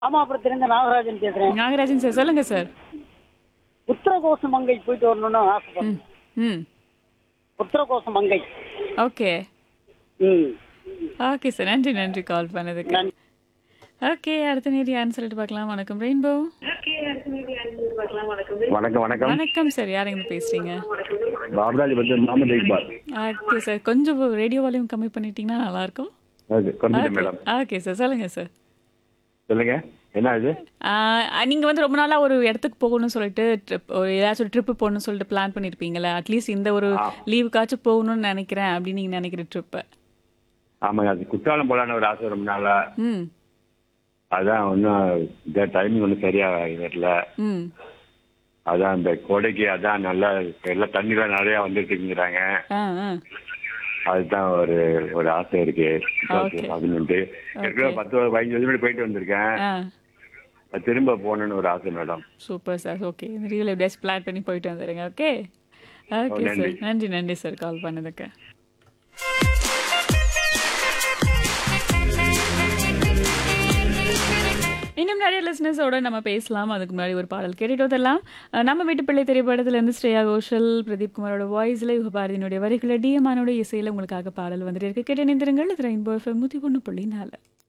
ராமாபுரத்திலிருந்து நாகராஜன் பேசுறேன் நாகராஜன் சார் சொல்லுங்க sir Uthirakosamangai போயிட்டு வரணும்னு ஆசைப்படுறேன் ம் உத்தரகோச மங்கை ஓகே ம் ஓகே சார் நன்றி நன்றி கால் பண்ணதுக்கு நன்றி. ஓகே அடுத்த நேரம் யாருன்னு சொல்லிட்டு பார்க்கலாம் வணக்கம் ரெயின்போ வணக்கம் வணக்கம் வணக்கம் சார் யார் எங்க பேசுறீங்க பாபராஜ் பத்தி முகமது இக்பால் ஓகே சார் கொஞ்சம் ரேடியோ வால்யூம் கம்மி பண்ணிட்டீங்கன்னா நல்லா இருக்கும் ஓகே கொஞ்சம் மேடம் ஓகே சார் சொல்லுங்க சார் சொல்லுங்க என்ன இது நீங்க வந்து ரொம்ப நாளா ஒரு இடத்துக்கு போகணும்னு சொல்லிட்டு trip- ஒரு ஏதாச்சும் ஒரு ட்ரிப்பு போகணும்னு சொல்லிட்டு பிளான் பண்ணிருப்பீங்களா அட்லீஸ்ட் இந்த ஒரு லீவுக்காச்சும் போகணும்னு நினைக்கிறேன் அப்படின்னு நீங்க நினைக்கிற ட்ரிப்பு ஆமாங்க அது குற்றாலம் போலான்னு ஒரு ஆசை ரொம்ப நாளா ம் அதான் ஒன்றும் இந்த டைமிங் ஒன்றும் சரியா வரல ம் அதான் இந்த கோடைக்கு அதான் நல்லா எல்லாம் தண்ணிலாம் நிறையா வந்துட்டு இருக்குங்கிறாங்க ஆ ஆ அதுதான் ஒரு ஒரு ஆசை இருக்கு Okay. பதினெண்டு ஏற்கனவே பத்து பதினஞ்சு வருஷம் முன்னாடி போயிட்டு வந்திருக்கேன் ஆ அது திரும்ப போகணும்னு ஒரு ஆசை மேடம் சூப்பர் சார் ஓகே இந்த ரீல் எப்படியாச்சும் பிளான் பண்ணி போயிட்டு வந்துடுங்க ஓகே ஓகே நன்றி. சார் நன்றி நன்றி சார் கால் பண்ணதுக்கு இன்னும் நிறைய லிஸ்னஸோட நம்ம பேசலாம் அதுக்கு முன்னாடி ஒரு பாடல் கேட்டுட்டு வந்துடலாம் அஹ் நம்ம வீட்டு பிள்ளை திரைப்படத்துலேருந்து ஸ்ரேயா கோஷல் பிரதீப் குமாரோட வாய்ஸில் யுகபாரதியினுடைய வரிகளை டிஎம்ஆனோட இசையில் உங்களுக்காக பாடல் வந்துட்டு இருக்கு கேட்டு நிந்திருங்கள் இது ரெயின்போ எஃப்எம் நூற்றி ஒன்று புள்ளி நாலு